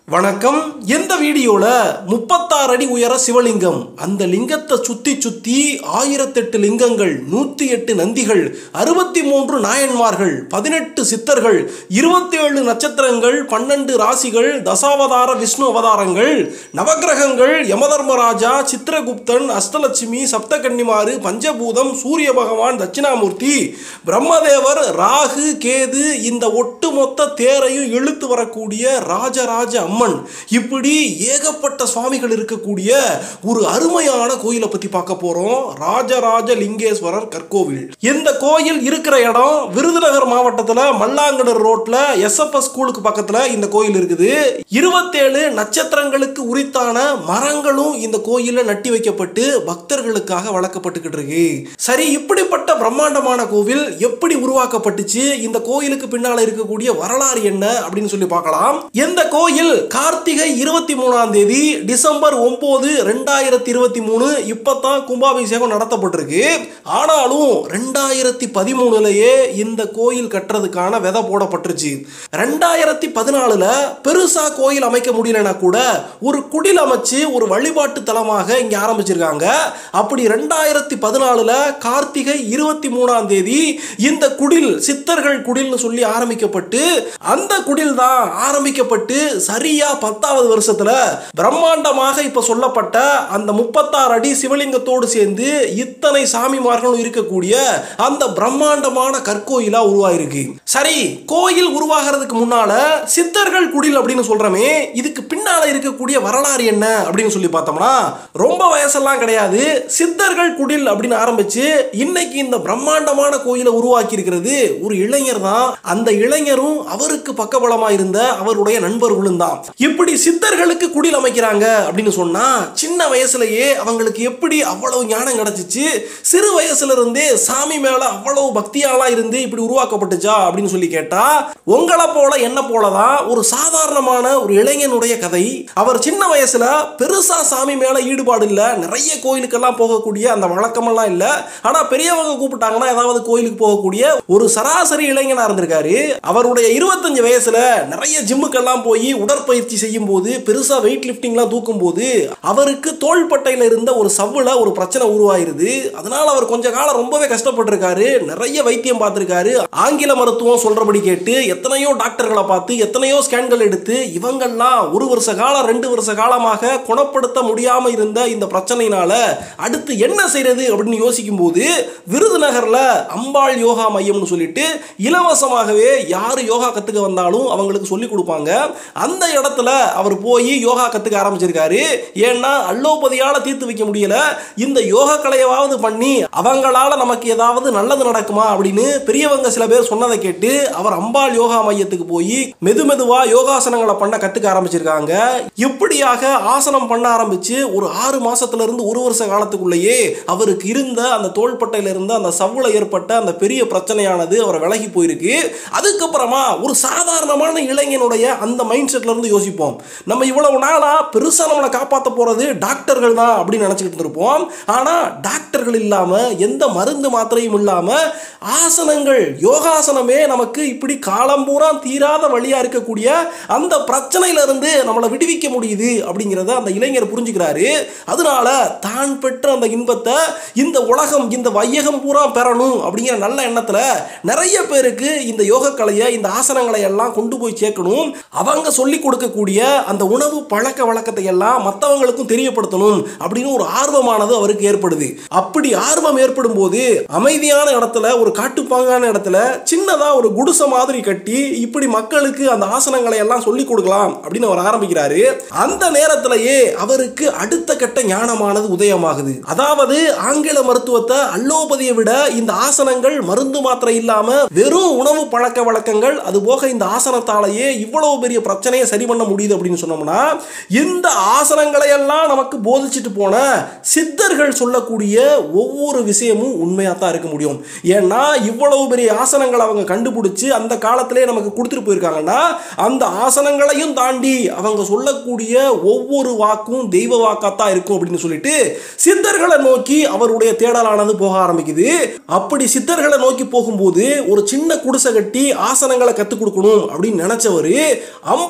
வணக்கம் இந்த வீடியோல முப்பத்தாறு அடி உயர சிவலிங்கம் அந்த லிங்கத்தை சுத்தி சுத்தி ஆயிரத்தெட்டு லிங்கங்கள் நூத்தி எட்டு நந்திகள் அறுபத்தி மூன்று நாயன்மார்கள் பதினெட்டு சித்தர்கள் இருபத்தி ஏழு நட்சத்திரங்கள் பன்னெண்டு ராசிகள் தசாவதார விஷ்ணு அவதாரங்கள் நவக்கிரகங்கள் யமதர்மராஜா சித்திரகுப்தன் அஷ்டலட்சுமி சப்தகன்னிமாறு பஞ்சபூதம் சூரிய பகவான் தட்சிணாமூர்த்தி பிரம்மதேவர் ராகு கேது இந்த ஒட்டுமொத்த தேரையும் இழுத்து வரக்கூடிய ராஜராஜ அம்மன் இப்படி ஏகப்பட்ட சுவாமிகள் இருக்கக்கூடிய ஒரு அருமையான கோயிலை பத்தி பார்க்க போறோம் ராஜராஜ லிங்கேஸ்வரர் கற்கோவில் இந்த கோயில் இருக்கிற இடம் விருதுநகர் மாவட்டத்துல மல்லாங்கடர் ரோட்ல எஸ்எஃப்எஸ் ஸ்கூலுக்கு பக்கத்துல இந்த கோயில் இருக்குது இருபத்தேழு நட்சத்திரங்களுக்கு உரித்தான மரங்களும் இந்த கோயில்ல நட்டி வைக்கப்பட்டு பக்தர்களுக்காக வளர்க்கப்பட்டுக்கிட்டு இருக்கு சரி இப்படிப்பட்ட பிரம்மாண்டமான கோவில் எப்படி உருவாக்கப்பட்டுச்சு இந்த கோயிலுக்கு பின்னால இருக்கக்கூடிய வரலாறு என்ன அப்படின்னு சொல்லி பார்க்கலாம் இந்த கோயில் கார்த்திகை இருபத்தி மூணாம் தேதி டிசம்பர் ஒன்பது ரெண்டாயிரத்தி இருபத்தி மூணு இப்பதான் கும்பாபிஷேகம் நடத்தப்பட்டிருக்கு ஆனாலும் ரெண்டாயிரத்தி பதிமூணுலயே இந்த கோயில் கட்டுறதுக்கான விதை போடப்பட்டுருச்சு ரெண்டாயிரத்தி பதினாலுல பெருசா கோயில் அமைக்க முடியலனா கூட ஒரு குடில் அமைச்சு ஒரு வழிபாட்டு தலமாக இங்க ஆரம்பிச்சிருக்காங்க அப்படி ரெண்டாயிரத்தி பதினாலுல கார்த்திகை இருபத்தி மூணாம் தேதி இந்த குடில் சித்தர்கள் குடில்னு சொல்லி ஆரம்பிக்கப்பட்டு அந்த குடில் தான் ஆரம்பிக்கப்பட்டு சரியா பத்தாவது வருஷத்துல பிரம்மாண்டமாக இப்ப சொல்லப்பட்ட அந்த முப்பத்தாறு அடி சிவலிங்கத்தோடு சேர்ந்து இத்தனை சாமிமார்களும் இருக்கக்கூடிய அந்த பிரம்மாண்டமான கற்கோயிலா உருவாயிருக்கு சரி கோயில் உருவாகிறதுக்கு முன்னால சித்தர்கள் குடில் அப்படின்னு சொல்றமே இதுக்கு பின்னால இருக்கக்கூடிய வரலாறு என்ன அப்படின்னு சொல்லி பார்த்தோம்னா ரொம்ப வயசெல்லாம் கிடையாது சித்தர்கள் குடில் அப்படின்னு ஆரம்பிச்சு இன்னைக்கு இந்த பிரம்மாண்டமான கோயிலை உருவாக்கி இருக்கிறது ஒரு இளைஞர் தான் அந்த இளைஞரும் அவருக்கு பக்கபலமா இருந்த அவருடைய நண்பர்களும் தான் இப்படி சித்தர்களுக்கு குடில் அமைக்கிறாங்க அப்படின்னு சொன்னா சின்ன வயசுலயே அவங்களுக்கு எப்படி அவ்வளவு ஞானம் கிடைச்சிச்சு சிறு வயசுல இருந்தே சாமி மேல அவ்வளவு பக்தியாலா இருந்து இப்படி உருவாக்கப்பட்டுச்சா அப்படின்னு சொல்லி கேட்டா உங்களை போல என்ன போலதான் ஒரு சாதாரணமான ஒரு இளைஞனுடைய கதை அவர் சின்ன வயசுல பெருசா சாமி மேல ஈடுபாடு இல்ல நிறைய கோயிலுக்கெல்லாம் போகக்கூடிய அந்த வழக்கமெல்லாம் இல்ல ஆனா பெரியவங்க கூப்பிட்டாங்கன்னா ஏதாவது கோயிலுக்கு போகக்கூடிய ஒரு சராசரி இளைஞனா இருந்திருக்காரு அவருடைய இருபத்தஞ்சு வயசுல நிறைய ஜிம்முக்கெல்லாம் போய் உடற்பயிற்சி செய்யும் போது பெருசா வெயிட் லிஃப்டிங்லாம் தூக்கும் போது அவருக்கு தோள்பட்டையில இருந்த ஒரு சவ்வுல ஒரு பிரச்சனை உருவாயிருது அதனால அவர் கொஞ்ச காலம் ரொம்பவே கஷ்டப்பட்டிருக்காரு நிறைய வைத்தியம் பார்த்திருக்காரு ஆங்கில மருத்துவம் சொல்றபடி கேட்டு எத்தனையோ டாக்டர்களை பார்த்து எத்தனையோ ஸ்கேன்கள் எடுத்து இவங்கெல்லாம் ஒரு வருஷ காலம் ரெண்டு வருஷ காலமாக குணப்படுத்த முடியாம இருந்த இந்த பிரச்சனையினால அடுத்து என்ன செய்யறது அப்படின்னு யோசிக்கும் போது விருதுநகர்ல அம்பாள் யோகா மையம்னு சொல்லிட்டு இலவசமாகவே யார் யோகா கத்துக்க வந்தாலும் அவங்களுக்கு சொல்லி கொடுப்பாங்க அந்த இடத்துல அவர் போய் யோகா கத்துக்க ஆரம்பிச்சிருக்காரு ஏன்னா அல்லோபதியால தீர்த்து வைக்க முடியல இந்த யோகா கலையவாவது பண்ணி அவங்களால நமக்கு ஏதாவது நல்லது நடக்குமா அப்படின்னு பெரியவங்க சில பேர் சொன்னதை கேட்டு அவர் அம்பாள் யோகா மையத்துக்கு போய் மெது மெதுவா யோகாசனங்களை பண்ண கத்துக்க ஆரம்பிச்சிருக்காங்க இப்படியாக ஆசனம் பண்ண ஆரம்பிச்சு ஒரு ஆறு மாசத்துல இருந்து ஒரு வருஷ காலத்துக்குள்ளேயே அவருக்கு இருந்த அந்த தோள்பட்டையில இருந்த அந்த சவ்வுல ஏற்பட்ட அந்த பெரிய பிரச்சனையானது அவர் விலகி போயிருக்கு அதுக்கப்புறமா ஒரு சாதாரணமான இளைஞனுடைய அந்த மைண்ட் செட்ல இருந்து யோசிப்போம் நம்ம இவ்வளவு நாளா பெருசா நம்மளை காப்பாற்ற போறது டாக்டர்கள் தான் அப்படின்னு நினைச்சுக்கிட்டு இருப்போம் ஆனா டாக்டர்கள் இல்லாம எந்த மருந்து மாத்திரையும் இல்லாம ஆசனங்கள் யோகாசனமே நமக்கு இப்படி காலம் பூரா தீராத வழியா இருக்கக்கூடிய அந்த பிரச்சனையில இருந்து நம்மளை விடுவிக்க முடியுது அப்படிங்கிறத அந்த இளைஞர் புரிஞ்சுக்கிறாரு அதனால தான் பெற்ற அந்த இன்பத்தை இந்த உலகம் இந்த வையகம் பூரா பெறணும் அப்படிங்கிற நல்ல எண்ணத்துல நிறைய பேருக்கு இந்த யோக கலையை இந்த ஆசனங்களை எல்லாம் கொண்டு போய் சேர்க்கணும் அவங்க சொல்லி கொடுக்கக்கூடிய அந்த உணவு பழக்க வழக்கத்தை எல்லாம் மற்றவங்களுக்கும் தெரியப்படுத்தணும் அப்படின்னு ஒரு ஆர்வமானது அவருக்கு ஏற்படுது அப்படி ஆர்வம் ஏற்படும் போது அமைதியான இடத்துல ஒரு காட்டுப்பாங்கான இடத்துல சின்னதா ஒரு குடிசை மாதிரி கட்டி இப்படி மக்களுக்கு அந்த ஆசனங்களை எல்லாம் சொல்லி கொடுக்கலாம் அப்படின்னு அவர் ஆரம்பிக்கிறாரு அந்த நேரத்திலேயே அவருக்கு அடுத்த கட்ட ஞானமானது உதயமாகுது அதாவது ஆங்கில மருத்துவத்தை அல்லோபதியை விட இந்த ஆசனங்கள் மருந்து மாத்திரை இல்லாம வெறும் உணவு பழக்க வழக்கங்கள் அது போக இந்த ஆசனத்தாலேயே இவ்வளவு பெரிய பிரச்சனையை சரி பண்ண முடியுது அப்படின்னு சொன்னோம்னா இந்த ஆசனங்களை எல்லாம் நமக்கு போதிச்சுட்டு போன சித்தர்கள் சொல்லக்கூடிய ஒவ்வொரு விஷயமும் உண்மையாக தான் இருக்க முடியும் ஏன்னா இவ்வளவு பெரிய ஆசனங்களை அவங்க கண்டுபிடிச்சு அந்த காலத்திலே நமக்கு கொடுத்துட்டு போயிருக்காங்கன்னா அந்த ஆசனங்களையும் தாண்டி அவங்க சொல்லக்கூடிய ஒவ்வொரு வாக்கும் தெய்வ வாக்காத்தான் இருக்கும் அப்படின்னு சொல்லிட்டு சித்தர்களை நோக்கி அவருடைய தேடலானது போக ஆரம்பிக்குது அப்படி சித்தர்களை நோக்கி போகும்போது ஒரு சின்ன குடிசை கட்டி ஆசனங்களை கற்றுக் கொடுக்கணும் அப்படின்னு நினைச்சவர் ஐம்பத்தி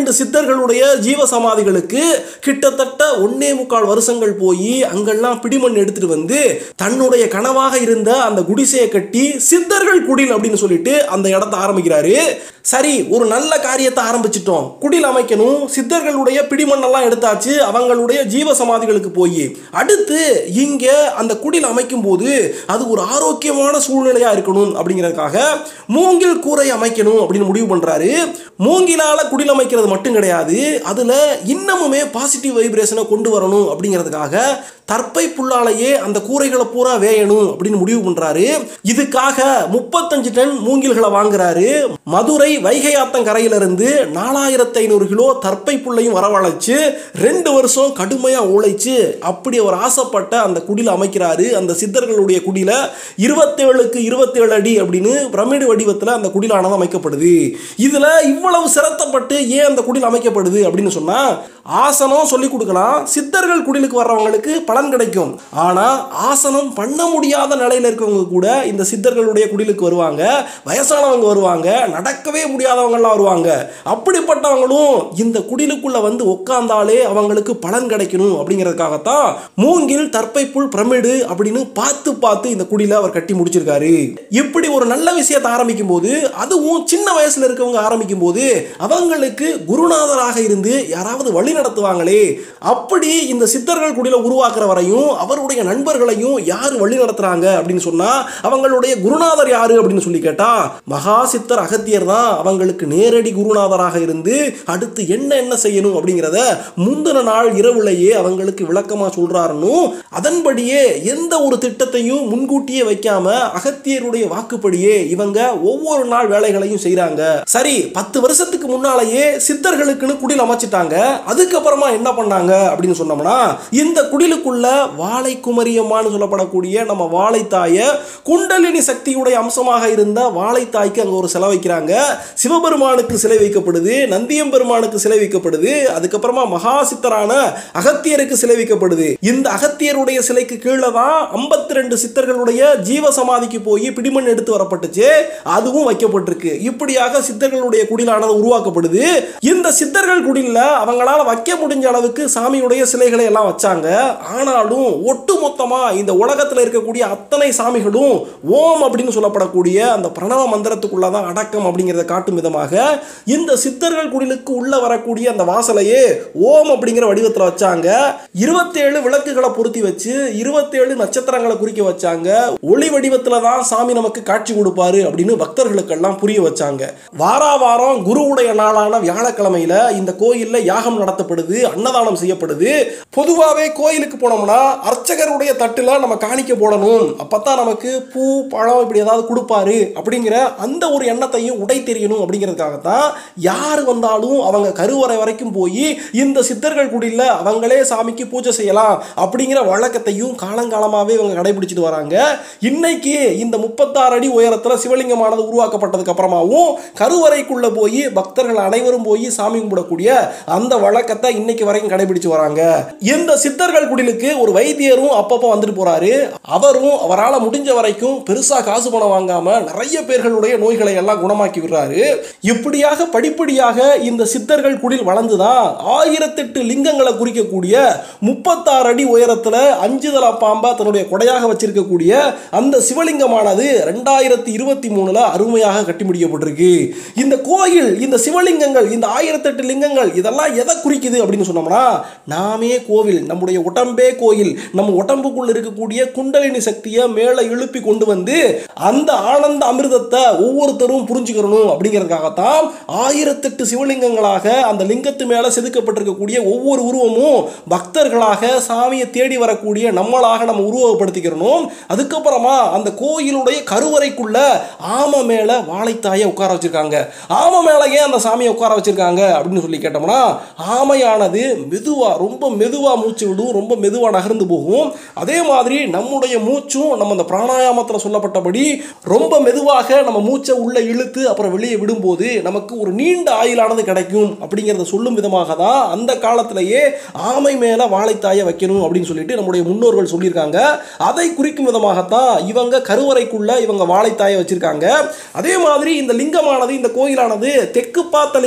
ரெண்டு சித்தர்களுடைய ஜீவசமாதிகளுக்கு கிட்டத்தட்ட ஒன்னே முக்கால் வருஷங்கள் போய் அங்கெல்லாம் பிடிமண் எடுத்துட்டு வந்து தன்னுடைய கனவாக இருந்த அந்த குடிசையை கட்டி சித்தர்கள் குடில் அப்படின்னு சொல்லிட்டு அந்த இடத்த ஆரம்பிக்கிறாரு சரி ஒரு நல்ல காரியத்தை ஆரம்பிச்சிட்டோம் குடில் அமைக்கணும் சித்தர்களுடைய பிடிமண்ணெல்லாம் எடுத்தாச்சு அவங்களுடைய ஜீவ சமாதிகளுக்கு போய் அடுத்து இங்க அந்த குடில் அமைக்கும் போது அது ஒரு ஆரோக்கியமான சூழ்நிலையா இருக்கணும் அப்படிங்கிறதுக்காக மூங்கில் கூரை அமைக்கணும் அப்படின்னு முடிவு பண்றாரு மூங்கிலால குடில் அமைக்கிறது மட்டும் கிடையாது அதுல இன்னமுமே பாசிட்டிவ் வைப்ரேஷனை கொண்டு வரணும் அப்படிங்கிறதுக்காக தற்பை புல்லாலேயே அந்த கூரைகளை பூரா வேயணும் அப்படின்னு முடிவு பண்றாரு இதுக்காக முப்பத்தஞ்சு டன் மூங்கில்களை வாங்குறாரு மதுரை வைகை ஆத்தங்கரையிலிருந்து நாலாயிரத்தி ஐநூறு கிலோ தற்பை புல்லையும் வரவழைச்சு ரெண்டு வருஷம் கடுமையா உழைச்சு அப்படி அவர் ஆசைப்பட்ட அந்த குடில அமைக்கிறாரு அந்த சித்தர்களுடைய குடில இருபத்தேழுக்கு இருபத்தேழு அடி அப்படின்னு பிரமிடு வடிவத்தில் அந்த குடிலானது அமைக்கப்படுது இதுல இவ்வளவு சிரத்தப்பட்டு ஏன் அந்த குடில் அமைக்கப்படுது அப்படின்னு சொன்னா ஆசனம் சொல்லி கொடுக்கலாம் சித்தர்கள் குடிலுக்கு வர்றவங்களுக்கு பலன் கிடைக்கும் ஆனா ஆசனம் பண்ண முடியாத நிலையில இருக்கவங்க கூட இந்த சித்தர்களுடைய குடிலுக்கு வருவாங்க வயசானவங்க வருவாங்க நடக்கவே முடியாதவங்கலாம் வருவாங்க அப்படிப்பட்டவங்களும் இந்த குடிலுக்குள்ள வந்து உட்கார்ந்தாலே அவங்களுக்கு பலன் கிடைக்கணும் அப்படிங்கிறதுக்காகத்தான் மூங்கில் தற்பை புல் பிரமிடு அப்படின்னு பார்த்து பார்த்து இந்த குடில அவர் கட்டி முடிச்சிருக்காரு இப்படி ஒரு நல்ல விஷயத்தை ஆரம்பிக்கும் போது அதுவும் சின்ன வயசுல இருக்கவங்க ஆரம்பிக்கும் போது அவங்களுக்கு குருநாதராக இருந்து யாராவது வழி நடத்துவாங்களே அப்படி இந்த சித்தர்கள் குடில உருவாக்குற வரையும் அவருடைய நண்பர்களையும் யார் வழி நடத்துறாங்க அப்படின்னு சொன்னா அவங்களுடைய குருநாதர் யாரு அப்படின்னு சொல்லி கேட்டா மகா சித்தர் அகத்தியர் தான் அவங்களுக்கு நேரடி குருநாதராக இருந்து அடுத்து என்ன என்ன செய்யணும் அப்படிங்கிறத முந்தின நாள் இரவுலையே அவங்களுக்கு விளக்கமா சொல்றாருன்னு அதன்படியே எந்த ஒரு திட்டத்தையும் முன்கூட்டியே வைக்காம அகத்தியருடைய வாக்குப்படியே இவங்க ஒவ்வொரு நாள் வேலைகளையும் செய்றாங்க சரி பத்து வருஷத்துக்கு முன்னாலேயே சித்தர்களுக்குன்னு குடில் அமைச்சிட்டாங்க அதுக்கப்புறமா என்ன பண்ணாங்க அப்படின்னு சொன்னோம்னா இந்த குடிலுக்குள்ள வாழை குமரியம்மான்னு சொல்லப்படக்கூடிய நம்ம வாழைத்தாய குண்டலினி சக்தியுடைய அம்சமாக இருந்த வாழைத்தாய்க்கு அங்க ஒரு சிலை வைக்கிறாங்க சிவபெருமானுக்கு சிலை வைக்கப்படுது நந்தியம் பெருமானுக்கு சிலை வைக்கப்படுது அதுக்கப்புறமா மகா சித்தரான அகத்தியருக்கு சிலை வைக்கப்படுது இந்த அகத்தியருடைய சிலைக்கு கீழே தான் ஐம்பத்தி ரெண்டு சித்தர்களுடைய ஜீவ சமாதிக்கு போய் பிடிமண் எடுத்து வரப்பட்டுச்சு அதுவும் வைக்கப்பட்டிருக்கு இப்படியாக சித்தர்களுடைய குடிலானது உருவாக்கப்படுது இந்த சித்தர்கள் குடில அவங்களால வைக்க முடிஞ்ச அளவுக்கு சாமியுடைய சிலைகளை எல்லாம் வச்சாங்க ஆனாலும் ஒட்டு மொத்தமா இந்த உலகத்துல இருக்கக்கூடிய அத்தனை சாமிகளும் ஓம் அப்படின்னு சொல்லப்படக்கூடிய அந்த பிரணவ மந்திரத்துக்குள்ள தான் அடக்கம் அப்படிங்கிறத காட்டும் விதமாக இந்த சித்தர்கள் குடிலுக்கு உள்ள வரக்கூடிய அந்த வாசலையே ஓம் அப்படிங்கிற வடிவத்தில் வச்சாங்க இருபத்தேழு விளக்குகளை பொருத்தி வச்சு இருபத்தேழு நட்சத்திரங்களை குறிக்க வச்சாங்க ஒளி வடிவத்தில் தான் சாமி நமக்கு காட்சி கொடுப்பாரு அப்படின்னு பக்தர்களுக்கெல்லாம் புரிய வச்சாங்க வாரா வாரம் குருவுடைய நாளான வியாழக்கிழமையில இந்த கோயில்ல யாகம் நடத்தப்படுது அன்னதானம் செய்யப்படுது பொதுவாகவே கோயிலுக்கு போனோம்னா அர்ச்சகருடைய தட்டுல நம்ம காணிக்க போடணும் அப்பதான் நமக்கு பூ பழம் இப்படி ஏதாவது கொடுப்பாரு அப்படிங்கிற அந்த ஒரு எண்ணத்தையும் உடை தெரியணும் அப்படிங்கிறதுக்காகத்தான் யார் வந்தாலும் அவங்க கருவறை வரைக்கும் போய் இந்த சித்தர்கள் குடியில் அவங்களே சாமிக்கு பூஜை செய்யலாம் அப்படிங்கிற வழக்கத்தையும் காலங்காலமாகவே இவங்க கடைபிடிச்சிட்டு வராங்க இன்னைக்கு இந்த முப்பத்தாறு அடி உயரத்தில் சிவலிங்கமானது உருவாக்கப்பட்டதுக்கு அப்புறமாவும் கருவறைக்குள்ள போய் பக்தர்கள் அனைவரும் போய் சாமி கும்பிடக்கூடிய அந்த வழக்கத்தை இன்னைக்கு வரைக்கும் கடைபிடிச்சு வராங்க இந்த சித்தர்கள் குடிலுக்கு ஒரு வைத்தியரும் அப்பப்போ வந்துட்டு போறாரு அவரும் அவரால் முடிஞ்ச வரைக்கும் பெருசா காசு பணம் வாங்காம நிறைய பேர்களுடைய நோய்களை எல்லாம் குணமாக்கி விடுறாரு இப்படியாக படிப்படியாக இந்த சித்தர்கள் குடில் வளர்ந்துதான் ஆயிரத்தெட்டு லிங்கங்களை குறிக்கக்கூடிய முப்பத்தாறு அடி உயரத்துல அஞ்சு தலா பாம்பா தன்னுடைய கொடையாக வச்சிருக்கக்கூடிய அந்த சிவலிங்கமானது ரெண்டாயிரத்தி இருபத்தி மூணுல அருமையாக கட்டி முடிக்கப்பட்டிருக்கு இந்த கோயில் இந்த சிவலிங்கங்கள் இந்த ஆயிரத்தெட்டு லிங்கங்கள் இதெல்லாம் எதை குறிக்குது அப்படின்னு சொன்னோம்னா நாமே கோவில் நம்முடைய உடம்பே கோயில் நம்ம உடம்புக்குள்ள இருக்கக்கூடிய குண்டலினி சக்தியை மேலே எழுப்பி கொண்டு வந்து அந்த ஆனந்த அமிர்தத்தை ஒவ்வொருத்தரும் புரிஞ்சுக்கிறணும் அப்படிங்கிறதுக்காகத்தான் ஆயிரத்தெட்டு சிவலிங்கங்களாக அந்த லிங்கத்து மேலே செதுக்கப்பட்டிருக்கக்கூடிய ஒவ்வொரு உருவமும் பக்தர்களாக சாமியை தேடி வரக்கூடிய நம்மளாக நம்ம உருவகப்படுத்திக்கிறணும் அதுக்கப்புறமா அந்த கோயிலுடைய கருவறைக்குள்ள ஆம மேல வாழைத்தாயை உட்கார வச்சிருக்காங்க ஆம மேல ஏன் அந்த சாமியை உட்கார வச்சிருக்காங்க அப்படின்னு சொல்லி கேட்டோம்னா ஆமையானது மெதுவா ரொம்ப மெதுவா மூச்சு விடும் ரொம்ப மெதுவா நகர்ந்து போகும் அதே மாதிரி நம்முடைய மூச்சும் நம்ம அந்த பிராணாயாமத்தில் சொல்லப்பட்டபடி ரொம்ப மெதுவாக நம்ம மூச்சை உள்ள இழுத்து அப்புறம் வெளியே விடும்போது நமக்கு ஒரு நீண்ட ஆயுளானது கிடைக்கும் அப்படிங்கிறத சொல்லும் விதமாக தான் அந்த காலத்திலேயே ஆமை மேலே வாழைத்தாயை வைக்கணும் அப்படின்னு சொல்லிட்டு நம்முடைய முன்னோர்கள் சொல்லியிருக்காங்க அதை குறிக்கும் விதமாகத்தான் இவங்க கருவறைக்குள்ள இவங்க வாழைத்தாயை வச்சிருக்காங்க அதே மாதிரி இந்த லிங்கமானது இந்த கோயிலானது தெற்கு பார்த்த லிங்கமாக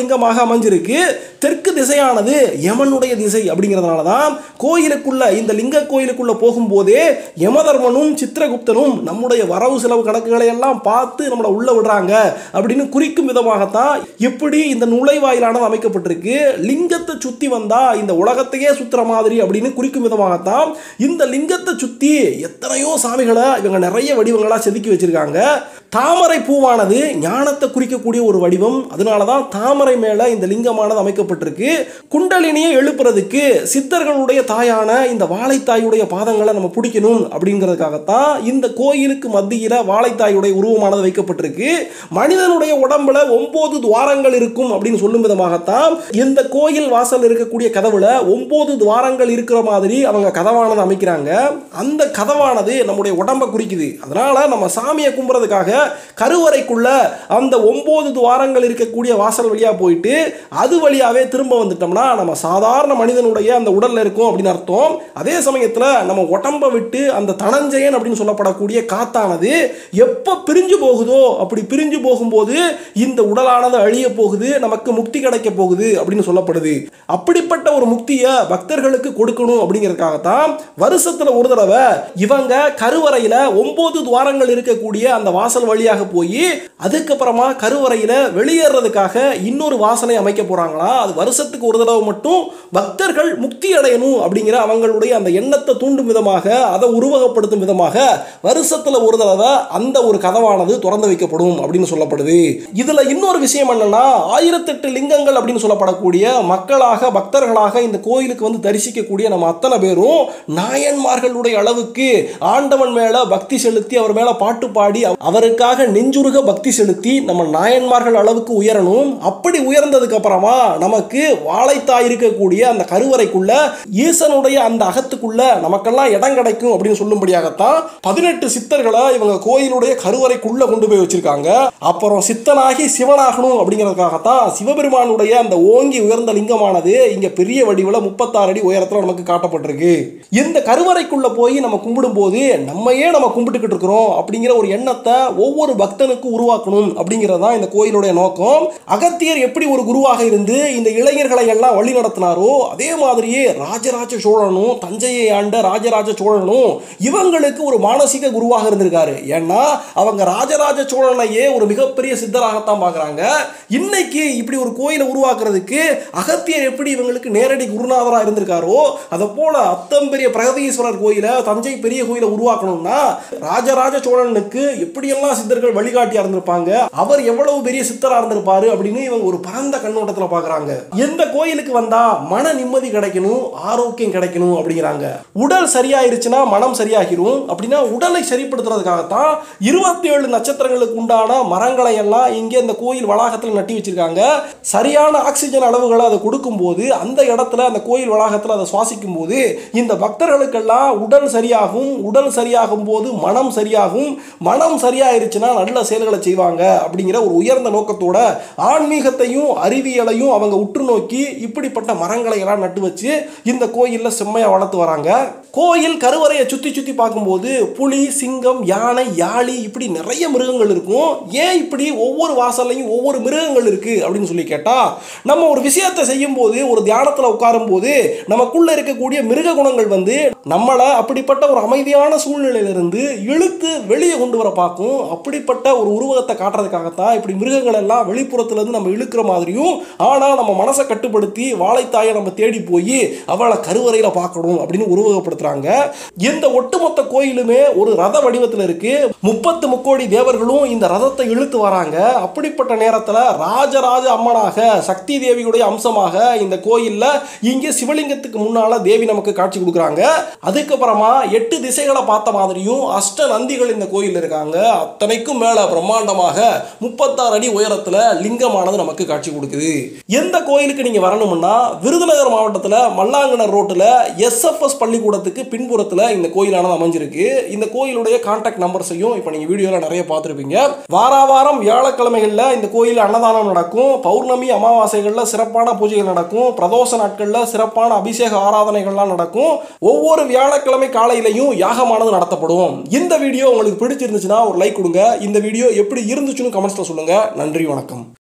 அமைஞ்சிருக்கு தெற்கு திசையானது யமனுடைய திசை அப்படிங்கிறதுனால தான் கோயிலுக்குள்ள இந்த லிங்க கோயிலுக்குள்ள போகும்போதே யமதர்மனும் சித்திரகுப்தனும் நம்முடைய வரவு செலவு கணக்குகளை எல்லாம் பார்த்து நம்மளை உள்ள விடுறாங்க அப்படின்னு குறிக்கும் விதமாகத்தான் இப்படி இந்த நுழைவாயிலானது அமைக்கப்பட்டிருக்கு லிங்கத்தை சுத்தி வந்தா இந்த உலகத்தையே சுத்துற மாதிரி அப்படின்னு குறிக்கும் விதமாகத்தான் இந்த லிங்கத்தை சுத்தி எத்தனையோ சாமிகளை இவங்க நிறைய வடிவங்களா செதுக்கி வச்சிருக்காங்க தாமரை பூவானது ஞானத்தை குறிக்கக்கூடிய ஒரு வடிவம் அதனால தான் தாமரை மேல இந்த லிங்கமானது அமைக்கப்பட்டிருக்கு குண்டலினியை எழுப்புறதுக்கு சித்தர்களுடைய தாயான இந்த வாழைத்தாயுடைய பாதங்களை நம்ம பிடிக்கணும் அப்படிங்கிறதுக்காகத்தான் இந்த கோயிலுக்கு மத்தியில வாழைத்தாயுடைய உருவமானது வைக்கப்பட்டிருக்கு மனிதனுடைய உடம்புல ஒன்பது துவாரங்கள் இருக்கும் அப்படின்னு சொல்லும் விதமாகத்தான் இந்த கோயில் வாசல் இருக்கக்கூடிய கதவுல ஒன்பது துவாரங்கள் இருக்கிற மாதிரி அவங்க கதவானது அமைக்கிறாங்க அந்த கதவானது நம்முடைய உடம்பை குறிக்குது அதனால நம்ம சாமியை கும்புறதுக்காக கருவறைக்குள்ள அந்த ஒன்பது துவாரங்கள் இருக்கக்கூடிய வாசல் வழியா போயிட்டு அது வழியாவே திரும்ப வந்துட்டோம்னா நம்ம சாதாரண மனிதனுடைய அந்த உடல்ல இருக்கும் அப்படின்னு அர்த்தம் அதே சமயத்துல நம்ம உடம்பை விட்டு அந்த தனஞ்சயன் அப்படின்னு சொல்லப்படக்கூடிய காத்தானது எப்போ பிரிஞ்சு போகுதோ அப்படி பிரிஞ்சு போகும்போது இந்த உடலானது அழிய போகுது நமக்கு முக்தி கிடைக்க போகுது அப்படின்னு சொல்லப்படுது அப்படிப்பட்ட ஒரு முக்தியை பக்தர்களுக்கு கொடுக்கணும் அப்படிங்கிறதுக்காகத்தான் வருஷத்துல ஒரு தடவை இவங்க கருவறையில ஒன்பது துவாரங்கள் இருக்கக்கூடிய அந்த வாசல் வழியாக போய் அதுக்கப்புறமா கருவறையில வெளியேறதுக்காக இன்னொரு வாசனை அமைக்க போறாங்களா அது வருஷத்துக்கு ஒரு தடவை மட்டும் பக்தர்கள் முக்தி அடையணும் அப்படிங்கிற அவங்களுடைய அந்த எண்ணத்தை தூண்டும் விதமாக அதை உருவகப்படுத்தும் விதமாக வருஷத்துல ஒரு தடவை அந்த ஒரு கதவானது திறந்து வைக்கப்படும் அப்படின்னு சொல்லப்படுது இதுல இன்னொரு விஷயம் என்னன்னா ஆயிரத்தெட்டு லிங்கங்கள் அப்படின்னு சொல்லப்படக்கூடிய மக்களாக பக்தர்களாக இந்த கோயிலுக்கு வந்து தரிசிக்கக்கூடிய நம்ம அத்தனை பேரும் நாயன்மார்களுடைய அளவுக்கு ஆண்டவன் மேல பக்தி செலுத்தி அவர் மேல பாட்டு பாடி அவருக்காக நெஞ்சுருக பக்தி செலுத்தி நம்ம நாயன்மார்கள் அளவுக்கு உயரணும் அப்படி உயர்ந்ததுக்கு அப்புறமா நமக்கு வாழைத்தாய் இருக்கக்கூடிய அந்த கருவறைக்குள்ள ஈசனுடைய அந்த அகத்துக்குள்ள நமக்கெல்லாம் இடம் கிடைக்கும் அப்படின்னு சொல்லும்படியாகத்தான் பதினெட்டு சித்தர்களை இவங்க கோயிலுடைய கருவறைக்குள்ள கொண்டு போய் வச்சிருக்காங்க அப்புறம் சித்தனாகி சிவனாகணும் அப்படிங்கிறதுக்காகத்தான் சிவபெருமானுடைய அந்த ஓங்கி உயர்ந்த லிங்கமானது இங்க பெரிய வடிவில் முப்பத்தாறு அடி உயரத்தில் நமக்கு காட்டப்பட்டிருக்கு இந்த கருவறைக்குள்ள போய் நம்ம கும்பிடும் போது நம்மையே நம்ம கும்பிட்டுக்கிட்டு இருக்கிறோம் அப்படிங்கிற ஒரு எண்ணத்தை ஒவ்வொரு பக்தனுக்கும் உருவாக்கணும் அப்படிங்கிறது தான் இந்த கோயிலுடைய நோக்கம் அகத்தியர் எப்படி ஒரு குருவாக இருந்து இந்த இளைஞர்களை எல்லாம் வழி நடத்தினாரோ அதே மாதிரியே ராஜராஜ சோழனும் தஞ்சையை ஆண்ட ராஜராஜ சோழனும் இவங்களுக்கு ஒரு மானசீக குருவாக இருந்திருக்காரு ஏன்னா அவங்க ராஜராஜ சோழனையே ஒரு மிகப்பெரிய சித்தராகத்தான் பார்க்குறாங்க இன்னைக்கு இப்படி ஒரு கோயிலை உருவாக்குறதுக்கு அகத்தியர் எப்படி இவங்களுக்கு நேரடி குருநாதராக இருந்திருக்காரோ அதை போல அத்தம் பெரிய பிரகதீஸ்வரர் கோயிலை தஞ்சை பெரிய கோயிலை உருவாக்கணும்னா ராஜராஜ சோழனுக்கு எப்படியெல்லாம் சித்தர்கள் வழிகாட்டியா இருந்திருப்பாங்க அவர் எவ்வளவு பெரிய சித்தரா இருந்திருப்பாரு அப்படின்னு இவங்க ஒரு பரந்த கண்ணோட்டத்தில் பார்க்குறாங்க எந்த கோயிலுக்கு வந்தா மன நிம்மதி கிடைக்கணும் ஆரோக்கியம் கிடைக்கணும் அப்படிங்கிறாங்க உடல் சரியாயிருச்சுன்னா மனம் சரியாகிரும் அப்படின்னா உடலை சரிப்படுத்துறதுக்காகத்தான் இருபத்தி ஏழு நட்சத்திரங்களுக்கு உண்டான மரங்களை எல்லாம் இங்கே இந்த கோயில் வளாகத்தில் நட்டி வச்சிருக்காங்க சரியான ஆக்சிஜன் அளவுகளை அதை கொடுக்கும்போது அந்த இடத்துல அந்த கோயில் வளாகத்தில் அதை சுவாசிக்கும் போது இந்த பக்தர்களுக்கெல்லாம் உடல் சரியாகும் உடல் சரியாகும் போது மனம் சரியாகும் மனம் சரியாயிருச்சுன்னா நல்ல செயல்களை செய்வாங்க அப்படிங்கிற ஒரு உயர்ந்த நோக்கத்தோட ஆன்மீகத்தையும் அறிவியலையும் அவங்க உற்று நோக்கி இப்படிப்பட்ட மரங்களை எல்லாம் நட்டு வச்சு இந்த கோயிலில் செம்மையாக வளர்த்து வராங்க கோயில் கருவறையை சுற்றி சுற்றி பார்க்கும்போது புலி சிங்கம் யானை யாழி இப்படி நிறைய மிருகங்கள் இருக்கும் ஏன் இப்படி ஒவ்வொரு வாசல்லையும் ஒவ்வொரு மிருகங்கள் இருக்கு அப்படின்னு சொல்லி கேட்டால் நம்ம ஒரு விஷயத்தை செய்யும் போது ஒரு தியானத்தில் உட்காரும் போது நமக்குள்ள இருக்கக்கூடிய மிருக குணங்கள் வந்து நம்மளை அப்படிப்பட்ட ஒரு அமைதியான சூழ்நிலையிலிருந்து இழுத்து வெளியே கொண்டு வர பார்க்கும் அப்படிப்பட்ட ஒரு உருவகத்தை காட்டுறதுக்காகத்தான் இப்படி மிருகங்கள் எல்லாம் வெளிப்புறத்துல இருந்து நம்ம இழுக்கிற மாதிரியும் ஆனால் நம்ம மனசை கட்டுப்படுத்தி வாழைத்தாயை நம்ம தேடி போய் அவளை கருவறையில் பார்க்கணும் அப்படின்னு உருவகப்படுத்துறாங்க இந்த ஒட்டுமொத்த கோயிலுமே ஒரு ரத வடிவத்தில் இருக்கு முப்பத்து முக்கோடி தேவர்களும் இந்த ரதத்தை இழுத்து வராங்க அப்படிப்பட்ட நேரத்தில் ராஜராஜ அம்மனாக சக்தி தேவியுடைய அம்சமாக இந்த கோயிலில் இங்கே சிவலிங்கத்துக்கு முன்னால தேவி நமக்கு காட்சி கொடுக்குறாங்க அதுக்கப்புறமா எட்டு திசைகளை பார்த்த மாதிரியும் அஷ்ட நந்திகள் இந்த கோயில் இருக்காங்க அத்தனைக்கும் மேல பிரம்மாண்டமாக முப்பத்தாறு அடி உயரத்துல லிங்கமானது நமக்கு காட்சி கொடுக்குது எந்த கோயிலுக்கு நீங்க வரணும்னா விருதுநகர் மாவட்டத்தில் மல்லாங்கனர் ரோட்டில் எஸ்எஃப்எஸ் பள்ளிக்கூடத்துக்கு பின்புறத்தில் இந்த கோயிலானது அமைஞ்சிருக்கு இந்த கோயிலுடைய கான்டாக்ட் நம்பர்ஸையும் இப்போ நீங்கள் வீடியோவில் நிறைய பார்த்துருப்பீங்க வாரா வாரம் வியாழக்கிழமைகளில் இந்த கோயில் அன்னதானம் நடக்கும் பௌர்ணமி அமாவாசைகளில் சிறப்பான பூஜைகள் நடக்கும் பிரதோஷ நாட்களில் சிறப்பான அபிஷேக ஆராதனைகள்லாம் நடக்கும் ஒவ்வொரு வியாழக்கிழமை காலையிலையும் யாகமானது நடத்தப்படும் இந்த வீடியோ உங்களுக்கு பிடிச்சிருந்துச்சுன்னா ஒரு லைக் கொடுங்க இந்த வீடியோ எப்படி இருந்துச்சுன்னு கமெண்ட்ஸில் சொல்லுங்கள் நன்றி வணக்கம்